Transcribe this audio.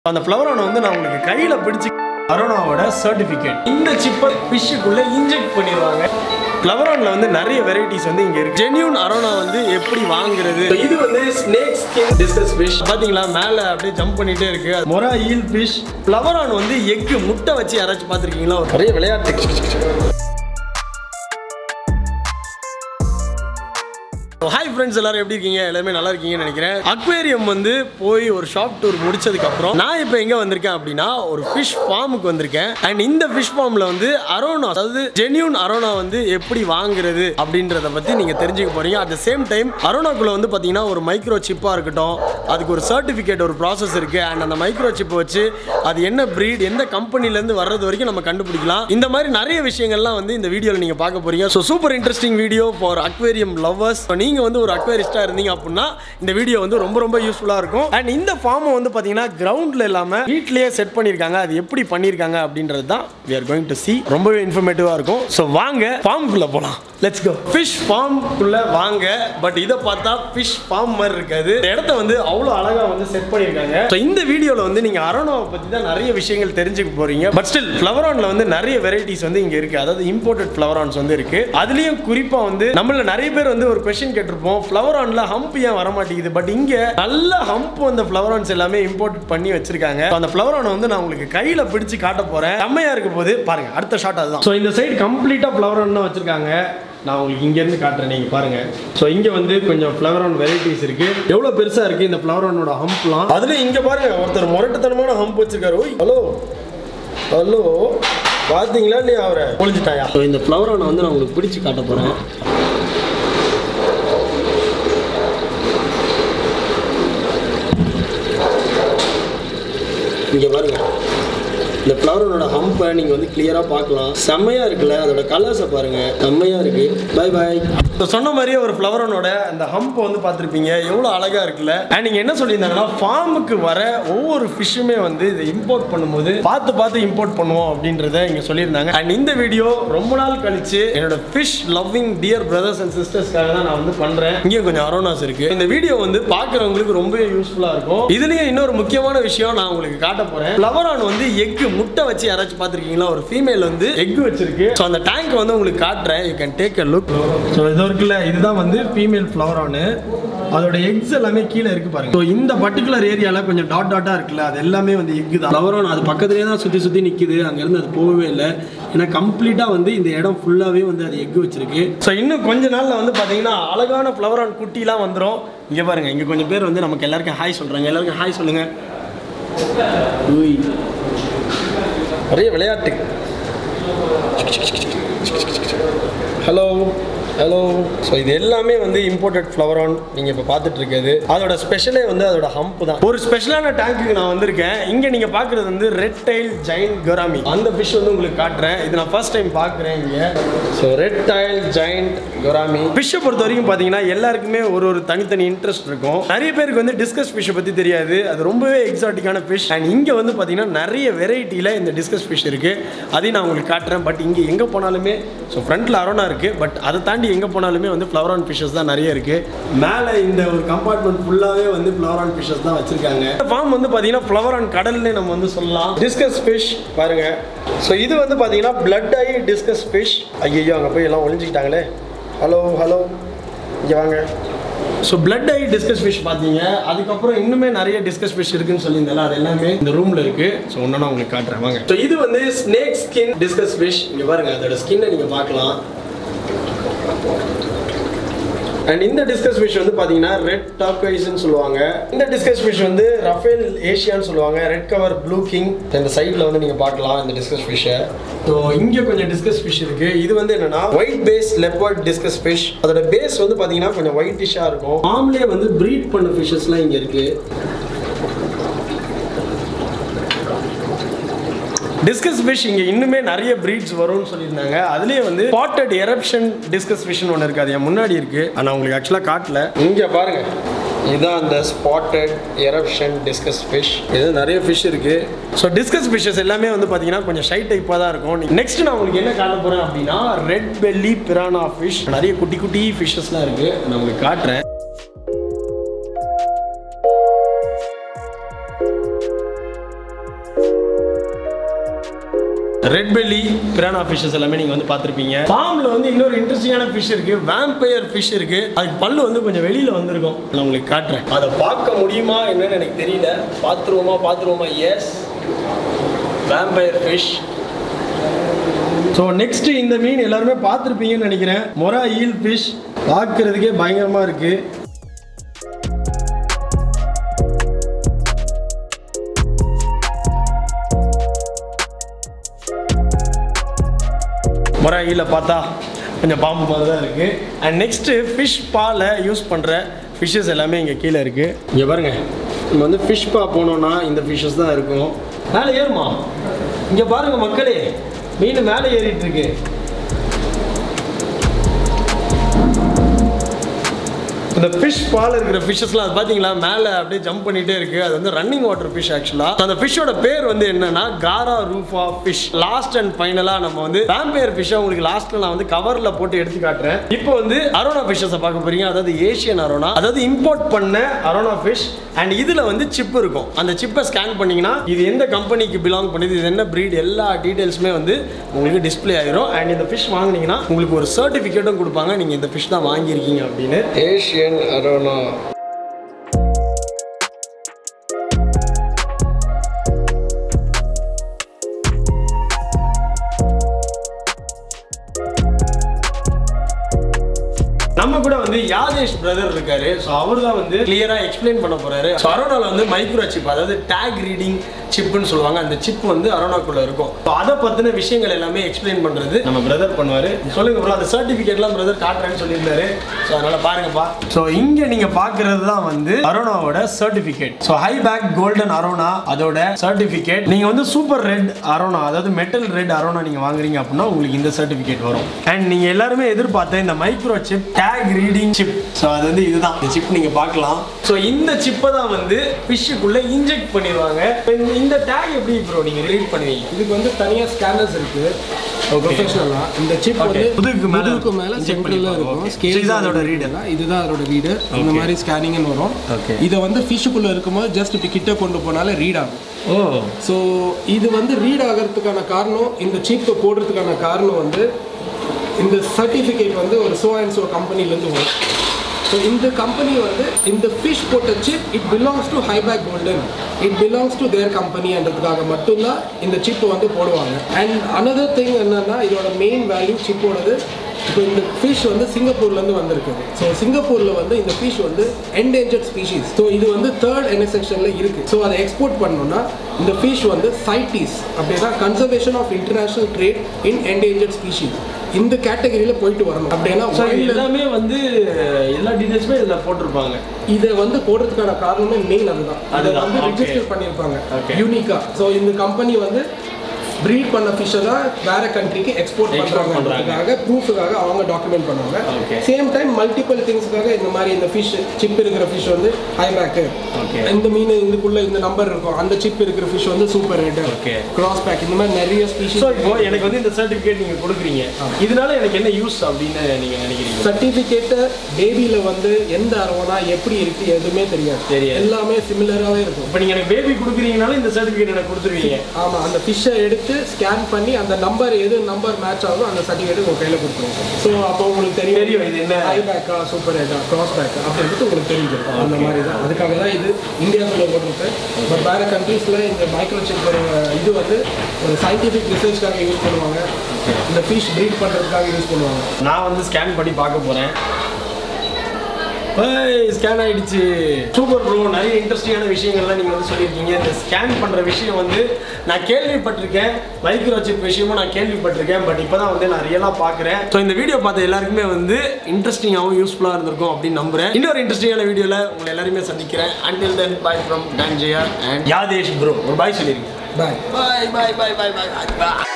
அந்த ஃப்ளவரான வந்து நான் உங்களுக்கு கையில பிடிச்சு அரோனாவோட சர்டிபிகேட் இந்த சிப்பை ஃபிஷ்ஷுக்குள்ள இன்ஜெக்ட் பண்ணிடுவாங்க ஃப்ளவரான்ல வந்து நிறைய வெரைட்டிஸ் வந்து இங்க இருக்கு ஜென்யூன் அரோனா வந்து எப்படி வாங்குறது இது வந்து ஸ்னேக் ஸ்கின் டிஸ்கஸ் ஃபிஷ் பாத்தீங்களா மேல அப்படியே ஜம்ப் பண்ணிட்டே இருக்கு மொரா ஈல் ஃபிஷ் ஃப்ளவரான் வந்து எக்கு முட்டை வச்சு யாராச்சும் பார்த்துருக்கீங்களா நிறைய விளையாட்டு ஹாய் ஃப்ரெண்ட்ஸ் எல்லாரும் எப்படி இருக்கீங்க எல்லாமே நல்லா இருக்கீங்கன்னு நினைக்கிறேன் அக்வேரியம் வந்து போய் ஒரு ஷாப் டூர் முடிச்சதுக்கு அப்புறம் நான் இப்போ எங்க வந்திருக்கேன் அப்படின்னா ஒரு ஃபிஷ் ஃபார்முக்கு வந்திருக்கேன் அண்ட் இந்த ஃபிஷ் ஃபார்ம்ல வந்து அரோனா அதாவது ஜென்யூன் அரோனா வந்து எப்படி வாங்குறது அப்படின்றத பத்தி நீங்க தெரிஞ்சுக்க போறீங்க அட் த சேம் டைம் அரோனாக்குள்ள வந்து பாத்தீங்கன்னா ஒரு மைக்ரோ சிப்பா இருக்கட்டும் அதுக்கு ஒரு சர்டிபிகேட் ஒரு ப்ராசஸ் இருக்கு அண்ட் அந்த மைக்ரோ சிப்பை வச்சு அது என்ன பிரீட் எந்த கம்பெனில இருந்து வர்றது வரைக்கும் நம்ம கண்டுபிடிக்கலாம் இந்த மாதிரி நிறைய விஷயங்கள்லாம் வந்து இந்த வீடியோல நீங்க பார்க்க போறீங்க so super interesting video for aquarium lovers நீங்க வந்து ஒரு அக்வேரிஸ்டா இருந்தீங்க அப்படின்னா இந்த வீடியோ வந்து ரொம்ப ரொம்ப யூஸ்ஃபுல்லா இருக்கும் அண்ட் இந்த ஃபார்மை வந்து பாத்தீங்கன்னா கிரவுண்ட்ல இல்லாம வீட்லயே செட் பண்ணிருக்காங்க அது எப்படி பண்ணிருக்காங்க அப்படின்றது தான் we are going to see ரொம்பவே இன்ஃபர்மேட்டிவா இருக்கும் ஸோ வாங்க ஃபார்முக்குள்ள போலாம் லெட்ஸ் கோ ஃபிஷ் ஃபார்முக்குள்ள வாங்க பட் இதை பார்த்தா ஃபிஷ் ஃபார்ம் மாதிரி இருக்காது இந்த இடத்த வந்து அவ்வளோ அழகா வந்து செட் பண்ணியிருக்காங்க ஸோ இந்த வீடியோவில் வந்து நீங்கள் அரோனாவை பற்றி தான் நிறைய விஷயங்கள் தெரிஞ்சுக்க போறீங்க பட் ஸ்டில் ஃப்ளவரான்ல வந்து நிறைய வெரைட்டிஸ் வந்து இங்கே இருக்கு அதாவது இம்போர்ட்டட் ஃப்ளவரான்ஸ் வந்து இருக்கு அதுலேயும் குறிப்பாக வந்து நம்மள நிறைய பேர் வந்து ஒரு கொஸ்டின் கேட்டிருப்போம் ஃப்ளவரான்ல ஹம்ப் ஏன் வர மாட்டேங்குது பட் இங்கே நல்ல ஹம்ப் அந்த ஃப்ளவரான்ஸ் எல்லாமே இம்போர்ட் பண்ணி வச்சிருக்காங்க So, அந்த ஃப்ளவரானை வந்து நான் உங்களுக்கு கையில் பிடிச்சு காட்ட போறேன் செம்மையா இருக்க போது பாருங்க அடுத்த ஷாட் அதுதான் ஸோ இந்த சைடு கம்ப்ளீட்டாக ஃப்ளவரான் தான் வச்சிருக்காங்க நான் உங்களுக்கு இங்கேருந்து காட்டுறேன் நீங்கள் பாருங்க ஸோ இங்கே வந்து கொஞ்சம் ஃப்ளவரான் வெரைட்டிஸ் இருக்கு எவ்வளோ பெருசாக இருக்கு இந்த ஃப்ளவரானோட ஹம்ப்லாம் அதுல இங்கே பாருங்க ஒருத்தர் முரட்டுத்தனமான ஹம்ப் வச்சிருக்காரு ஓய் ஹலோ ஹலோ பார்த்தீங்களா நீ அவரை ஒழிஞ்சிட்டாயா ஸோ இந்த ஃப்ளவரானை வந்து நான் உங்களுக்கு பிடிச்சி காட்ட போகிறேன் இங்கே பாருங்க இந்த ஃப்ளவரோட ஹம்பை நீங்கள் வந்து கிளியராக பார்க்கலாம் செம்மையாக இருக்குல்ல அதோட கலர்ஸை பாருங்க செம்மையாக இருக்கு பை பாய் சொன்ன மாதிரியே ஒரு ஃப்ளவரோனோட அந்த ஹம்ப் வந்து பார்த்துருப்பீங்க எவ்வளோ அழகாக இருக்குல்ல அண்ட் நீங்கள் என்ன சொல்லியிருந்தாங்கன்னா ஃபார்முக்கு வர ஒவ்வொரு ஃபிஷ்ஷுமே வந்து இதை இம்போர்ட் பண்ணும்போது பார்த்து பார்த்து இம்போர்ட் பண்ணுவோம் அப்படின்றத இங்கே சொல்லியிருந்தாங்க அண்ட் இந்த வீடியோ ரொம்ப நாள் கழிச்சு என்னோட fish loving dear brothers and சிஸ்டர்ஸ்க்காக தான் நான் வந்து பண்ணுறேன் இங்கேயும் கொஞ்சம் அரோனாஸ் இருக்கு இந்த வீடியோ வந்து பார்க்குறவங்களுக்கு ரொம்பவே யூஸ்ஃபுல்லாக இருக்கும் இதுலேயும் இன்னொரு முக்கியமான விஷயம் நான் உங்களுக்கு காட்ட போகிறேன் ஃப்ளவரான் வந்து எக்கு முட்டை வச்சு யாராச்சும் பார்த்துருக்கீங்களா ஒரு ஃபீமேல் வந்து எக் வச்சிருக்கு ஸோ அந்த டேங்க் வந்து உங்களுக்கு காட்டுறேன் you can take a look so இது இருக்குல்ல இதுதான் வந்து ஃபீமேல் ஃப்ளவரானு அதோட எக்ஸ் எல்லாமே கீழே இருக்கு பாருங்க ஸோ இந்த பர்டிகுலர் ஏரியாவில் கொஞ்சம் டாட் டாட்டாக இருக்குல்ல அது எல்லாமே வந்து எக் தான் ஃப்ளவரான் அது பக்கத்துலேயே தான் சுற்றி சுற்றி நிற்குது அங்கேருந்து அது போகவே இல்லை ஏன்னா கம்ப்ளீட்டாக வந்து இந்த இடம் ஃபுல்லாகவே வந்து அது எக் வச்சிருக்கு ஸோ இன்னும் கொஞ்ச நாளில் வந்து பார்த்தீங்கன்னா அழகான ஃப்ளவரான் குட்டிலாம் வந்துடும் இங்கே பாருங்க இங்கே கொஞ்சம் பேர் வந்து நமக்கு எல்லாருக்கும் ஹாய் சொல்கிறாங்க எல்லாருக்கும் ஹாய் சொல்லுங்க உய் நிறைய விளையாட்டு ஹலோ ஹலோ ஸோ இது எல்லாமே வந்து இம்போர்ட்டட் ஃப்ளவரான் நீங்கள் இப்போ பார்த்துட்டு இருக்கிறது அதோட ஸ்பெஷலே வந்து அதோட ஹம்ப் தான் ஒரு ஸ்பெஷலான டேங்க்குக்கு நான் வந்திருக்கேன் இங்கே நீங்கள் பார்க்குறது வந்து ரெட் டைல் ஜெயின் கராமி அந்த ஃபிஷ் வந்து உங்களுக்கு காட்டுறேன் இது நான் ஃபர்ஸ்ட் டைம் பார்க்குறேன் இங்கே so red tail giant gourami ஃபிஷ்ஷை பொறுத்த வரைக்கும் பார்த்தீங்கன்னா எல்லாருக்குமே ஒரு ஒரு தனித்தனி இன்ட்ரெஸ்ட் இருக்கும் நிறைய பேருக்கு வந்து டிஸ்கஸ் ஃபிஷ்ஷை பற்றி தெரியாது அது ரொம்பவே எக்ஸாட்டிக்கான ஃபிஷ் அண்ட் இங்கே வந்து பார்த்தீங்கன்னா நிறைய வெரைட்டியில் இந்த டிஸ்கஸ் ஃபிஷ் இருக்குது அதையும் நான் உங்களுக்கு காட்டுறேன் பட் இங்கே எங்கே போனாலுமே ஸோ ஃப்ரண்ட்டில் அரோனா இருக்குது பட் அதை தாண்டி எங்கே போனாலுமே வந்து ஃப்ளவரான் ஃபிஷஸ் தான் நிறைய இருக்குது மேலே இந்த ஒரு கம்பார்ட்மெண்ட் ஃபுல்லாகவே வந்து ஃப்ளவரான் ஃபிஷஸ் தான் வச்சுருக்காங்க இந்த ஃபார்ம் வந்து பார்த்தீங்கன்னா ஃப்ளவரான் கடல்னே நம்ம வந்து சொல்லலாம் டிஸ்கஸ் ஃபிஷ் பாருங்க ஸோ இது வந்து பார்த்தீங்கன்னா பிளட் ஐ டிஸ்கஸ் ஃபிஷ் ஐயோ அங்கே போய் எல்லாம் ஒழிஞ்சிக்கிட்டாங்களே ஹலோ ஹலோ இங்கே வாங்க so blood eye discus fish பார்த்தீங்க அதுக்கப்புறம் இன்னுமே நிறைய டிஸ்கஸ் ஃபிஷ் இருக்குன்னு சொல்லியிருந்தால அது எல்லாமே இந்த ரூமில் இருக்கு ஸோ ஒன்று நான் உங்களுக்கு காட்டுறேன் வாங்க ஸோ இது வந்து ஸ்னேக் ஸ்கின் டிஸ்கஸ் ஃபிஷ் இங்கே பாருங்க அதோட ஸ்கின்னை நீங்கள் பார்க்கலாம் அண்ட் இந்த டிஸ்கஸ் ஃபிஷ் வந்து பார்த்தீங்கன்னா ரெட் டாக்வைஸ்னு சொல்லுவாங்க இந்த டிஸ்கஸ் ஃபிஷ் வந்து ரஃபேல் ஏஷியான்னு சொல்லுவாங்க ரெட் கவர் ப்ளூ கிங் இந்த சைடில் வந்து நீங்கள் பார்க்கலாம் இந்த டிஸ்கஸ் ஃபிஷ்ஷை ஸோ இங்கே கொஞ்சம் டிஸ்கஸ் ஃபிஷ் இருக்கு இது வந்து என்னன்னா white face leopard discus fish அதோட பேஸ் வந்து பார்த்தீங்கன்னா கொஞ்சம் ஒயிட்டிஷாக இருக்கும் ஆம்லே வந்து ப்ரீட் பண்ண ஃபிஷஸ்லாம் இங்கே இருக்கு டிஸ்கஸ் ஃபிஷ் இங்கே இன்னுமே நிறைய ப்ரீட்ஸ் வரும்னு சொல்லியிருந்தாங்க அதுலேயே வந்து பாட்டட் எரப்ஷன் டிஸ்கஸ் ஃபிஷ்னு ஒன்று இருக்குது அது என் முன்னாடி இருக்குது ஆனால் உங்களுக்கு ஆக்சுவலாக காட்டல இங்கே பாருங்க இதுதான் அந்த ஸ்பாட்டட் எரப்ஷன் டிஸ்கஸ் ஃபிஷ் இது நிறைய ஃபிஷ் இருக்கு ஸோ டிஸ்கஸ் ஃபிஷ்ஷஸ் எல்லாமே வந்து பார்த்தீங்கன்னா கொஞ்சம் ஷை டைப்பாக தான் இருக்கும் நெக்ஸ்ட் நான் உங்களுக்கு என்ன காட்ட போகிறேன் அப்படின்னா ரெட் பெல்லி பிரானா ஃபிஷ் நிறைய குட்டி குட்டி ஃபிஷ்ஷஸ்லாம் இருக்குது நான் உங்களுக்கு காட்டுறேன் ரெட் பெல்லி பிரானா ஃபிஷஸ் எல்லாமே நீங்கள் வந்து பார்த்துருப்பீங்க ஃபார்மில் வந்து இன்னொரு இன்ட்ரெஸ்டிங்கான ஃபிஷ் இருக்கு வேம்பயர் ஃபிஷ் இருக்கு அதுக்கு பல்லு வந்து கொஞ்சம் வெளியில் வந்திருக்கும் நான் உங்களுக்கு காட்டுறேன் அதை பார்க்க முடியுமா என்னன்னு எனக்கு தெரியல பார்த்துருவோமா பார்த்துருவோமா yes vampire fish so next இந்த மீன் எல்லாருமே பார்த்துருப்பீங்கன்னு நினைக்கிறேன் மொரா ஈல் ஃபிஷ் பார்க்கறதுக்கே பயங்கரமாக இருக்கு மொரா ஈல பார்த்தா கொஞ்சம் பாம்பு மாதிரி தான் இருக்குது அண்ட் நெக்ஸ்ட்டு ஃபிஷ் பாலை யூஸ் பண்ணுற ஃபிஷ்ஷஸ் எல்லாமே இங்கே கீழே இருக்குது இங்கே பாருங்க நம்ம வந்து ஃபிஷ் பா போனோம்னா இந்த ஃபிஷ்ஷஸ் தான் இருக்கும் மேலே ஏறுமா இங்கே பாருங்க மக்களே மீன் மேலே ஏறிட்டு இருக்கு இந்த ஃபிஷ் பால் இருக்கிற ஃபிஷ்ஷஸ்லாம் அது பார்த்தீங்களா மேலே அப்படியே ஜம்ப் பண்ணிட்டே இருக்கு அது வந்து ரன்னிங் வாட்டர் ஃபிஷ் ஆக்சுவலாக அந்த ஃபிஷ்ஷோட பேர் வந்து என்னன்னா காரா ரூஃபா ஃபிஷ் லாஸ்ட் அண்ட் ஃபைனலாக நம்ம வந்து வேம்பயர் ஃபிஷ்ஷை உங்களுக்கு லாஸ்ட்டில் நான் வந்து கவரில் போட்டு எடுத்து காட்டுறேன் இப்போ வந்து அரோனா ஃபிஷ்ஷஸை பார்க்க போறீங்க அதாவது ஏஷியன் அரோனா அதாவது இம்போர்ட் பண்ண அரோனா ஃபிஷ் அண்ட் இதில் வந்து சிப் இருக்கும் அந்த சிப்பை ஸ்கேன் பண்ணீங்கன்னா இது எந்த கம்பெனிக்கு பிலாங் பண்ணுது இது என்ன breed எல்லா டீட்டெயில்ஸுமே வந்து உங்களுக்கு டிஸ்ப்ளே ஆயிரும் அண்ட் இந்த ஃபிஷ் வாங்குனீங்கன்னா உங்களுக்கு ஒரு சர்டிஃபிகேட்டும் கொடுப்பாங்க நீங்கள் இந்த ஃபிஷ் தான் வாங்கியிருக்கீங்க அப்படின்னு ஏஷியன் அரோனா நம்ம கூட வந்து யாதேஷ் பிரதர் இருக்காரு ஸோ அவர் தான் வந்து கிளியரா எக்ஸ்பிளைன் பண்ண போறாரு ஸோ அரோனால வந்து மைக்ரோ சிப் அதாவது டேக் ரீடிங் சிப்னு சொல்லுவாங்க அந்த சிப் வந்து அரோனாக்குள்ள இருக்கும் ஸோ அதை பத்தின விஷயங்கள் எல்லாமே எக்ஸ்பிளைன் பண்றது நம்ம பிரதர் பண்ணுவாரு சொல்லுங்க ப்ரோ அந்த சர்டிஃபிகேட்லாம் பிரதர் காட்டுறேன்னு சொல்லியிருந்தாரு ஸோ அதனால பாருங்கப்பா ஸோ இங்க நீங்க பாக்குறது தான் வந்து அரோனாவோட certificate so high back golden arowana அதோட சர்டிஃபிகேட் நீங்க வந்து சூப்பர் ரெட் அரோனா அதாவது மெட்டல் ரெட் அரோனா நீங்க வாங்குறீங்க அப்படின்னா உங்களுக்கு இந்த சர்டிஃபிகேட் வரும் அண்ட் நீங்க எல்லாருமே எதிர்பார்த்த இந்த micro chip tag reading chip so அது வந்து இதுதான் இந்த சிப் நீங்க பார்க்கலாம் ஸோ இந்த சிப்பை தான் வந்து ஃபிஷ்ஷுக்குள்ள இன்ஜெக்ட் பண்ணிடுவாங்க இந்த- இந்த டேக் எப்படி ப்ரோ நீங்க ரீட் பண்ணுவீங்க இதுக்கு வந்து தனியா ஸ்கேனர்ஸ் இருக்கு ப்ரொஃபஷனலா இந்த சிப் Okay. வந்து முதுகுக்கு மேல முதுகுக்கு மேல inject சென்டர்ல பண்ணிப்பாங்க. இருக்கும் Okay. ஸ்கேல் So இதுதான் அதோட reader. இதுதான் அதோட ரீடர் இந்த மாதிரி ஸ்கேனிங்னு வரும் Okay. இதை வந்து ஃபிஷ்ஷுக்குள்ள இருக்கும்போது ஜஸ்ட் இப்படி கிட்ட கொண்டு போனாலே ரீட் ஆகும் ஓ ஸோ இது வந்து ரீட் ஆகிறதுக்கான காரணம் இந்த சிப்பை போடுறதுக்கான காரணம் வந்து இந்த சர்டிஃபிகேட் வந்து ஒரு சோ அண்ட் சோ கம்பெனிலேருந்து வரும் ஸோ இந்த கம்பெனி வந்து இந்த ஃபிஷ் போட்ட chip it belongs to high back golden it belongs to their கம்பெனின்றதுக்காக மட்டும்தான் இந்த சிப்பை வந்து போடுவாங்க அண்ட் அனதர் திங் என்னன்னா இதோட மெயின் வேல்யூ சிப்போடது இப்போ இந்த ஃபிஷ் வந்து சிங்கப்பூர்லேருந்து வந்திருக்குது ஸோ சிங்கப்பூரில் வந்து இந்த ஃபிஷ் வந்து என்டேஞ்சர்ட் ஸ்பீஷீஸ் ஸோ இது வந்து தேர்ட் என்ன செக்ஷனில் இருக்குது ஸோ அதை எக்ஸ்போர்ட் பண்ணணும்னா இந்த ஃபிஷ் வந்து சைட்டீஸ் அப்படின்னா conservation of international trade in endangered species இந்த கேட்டகரியில் போயிட்டு வரணும் அப்படின்னா ஸோ wild- எல்லாமே வந்து எல்லா டீடைல்ஸுமே இதில் போட்டிருப்பாங்க இதை வந்து போடுறதுக்கான காரணமே மெயின் அதுதான் அதை அதுதான், வந்து okay. ரிஜிஸ்டர் பண்ணியிருப்பாங்க Okay. யூனிக்கா ஸோ இந்த கம்பெனி வந்து ப்ரீட் பண்ண ஃபிஷ்ஷை தான் வேற கண்ட்ரிக்கு எக்ஸ்போர்ட் Export பண்ணுறாங்கன்றதுக்காக ப்ரூஃபுக்காக அவங்க டாக்குமெண்ட் பண்ணுவாங்க Okay. சேம் டைம் மல்டிபிள் திங்ஸ்க்காக இந்த மாதிரி இந்த ஃபிஷ் சிப் இருக்கிற ஃபிஷ் வந்து ஹை பேக்கு Okay. இந்த மீன் இதுக்குள்ள இந்த நம்பர் இருக்கும் அந்த சிப் இருக்கிற ஃபிஷ் வந்து super rate Okay. Cross back இந்த மாதிரி நிறைய ஸோ ஸ்பீஷிஸ் இப்போ எனக்கு வந்து இந்த சர்டிஃபிகேட் நீங்கள் கொடுக்குறீங்க இதனால எனக்கு என்ன யூஸ் அப்படின்னு நீங்கள் நினைக்கிறீங்க சர்டிஃபிகேட்டு பேபியில் வந்து எந்த அரோனா எப்படி இருக்கு எதுவுமே தெரியாது தெரியாது. எல்லாமே சிமிலராகவே இருக்கும் இப்போ நீங்கள் எனக்கு பேபி கொடுக்குறீங்கனாலும் இந்த சர்டிஃபிகேட் எனக்கு கொடுத்துருவீங்க ஆமா அந்த ஃபிஷ்ஷை எடுத்து ஸ்கேன் பண்ணி அந்த நம்பர் எது நம்பர் மேட்ச் ஆகுதோ அந்த சர்டிஃபிகேட் உங்க கையில கொடுத்துருவோம் ஸோ அப்போ உங்களுக்கு தெரியும் தெரியும் இது என்ன? ஹை பேக்கா சூப்பர் ஹெட்டா கிராஸ் பேக்கா அப்படின்றது உங்களுக்கு தெரியும் அந்த மாதிரி தான் அதுக்காக தான் இது இந்தியாவுக்குள்ள போட்டிருக்கு பட் வேற கண்ட்ரீஸ்ல இந்த மைக்ரோசிப் இது வந்து ஒரு சயின்டிஃபிக் ரிசர்ச்க்காக யூஸ் பண்ணுவாங்க இந்த ஃபிஷ் ப்ரீட் பண்றதுக்காக யூஸ் பண்ணுவாங்க நான் வந்து ஸ்கேன் பண்ணி பார்க்க போகிறேன் ஸ்கேன் ஆயிடுச்சு சூப்பர் ப்ரோ நிறைய இன்ட்ரெஸ்டிங்கான விஷயங்கள்லாம் நீங்கள் வந்து சொல்லியிருக்கீங்க இந்த ஸ்கேன் பண்ணுற விஷயம் வந்து நான் கேள்விப்பட்டிருக்கேன் மைக்ரோ சிப் விஷயமும் நான் கேள்விப்பட்டிருக்கேன் பட் இப்போ தான் வந்து நான் ரியலாக பார்க்குறேன் ஸோ இந்த வீடியோ பார்த்த எல்லாருக்குமே வந்து இன்ட்ரெஸ்டிங்காகவும் யூஸ்ஃபுல்லாக இருந்திருக்கும் அப்படின்னு நம்புறேன் இன்னொரு இன்ட்ரெஸ்டிங்கான வீடியோவில் உங்களை எல்லாருமே சந்திக்கிறேன் அண்டில் தென் பாய் ஃப்ரம் டான்ஜியா அண்ட் யாதேஷ் ப்ரோ ஒரு பாய் சொல்லிருக்கேன் பாய் பாய் பாய் பாய் பாய் பாய் பாய்